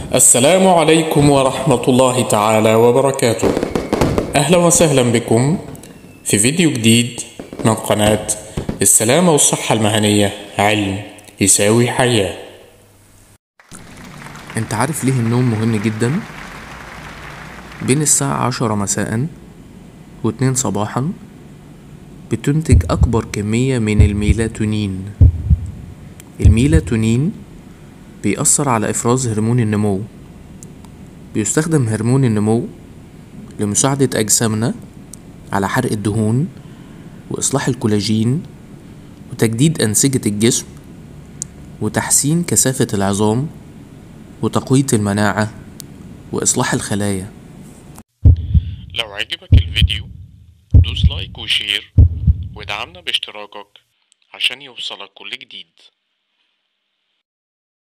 السلام عليكم ورحمة الله تعالى وبركاته أهلا وسهلا بكم في فيديو جديد من قناة السلامة والصحة المهنية علم يساوي حياة انت عارف ليه النوم مهم جدا بين الساعة عشرة مساء واتنين صباحا بتنتج أكبر كمية من الميلاتونين الميلاتونين بيأثر على إفراز هرمون النمو بيستخدم هرمون النمو لمساعدة أجسامنا على حرق الدهون وإصلاح الكولاجين وتجديد أنسجة الجسم وتحسين كثافة العظام وتقوية المناعة وإصلاح الخلايا لو عجبك الفيديو دوس لايك وشير ودعمنا باشتراكك عشان يوصلك كل جديد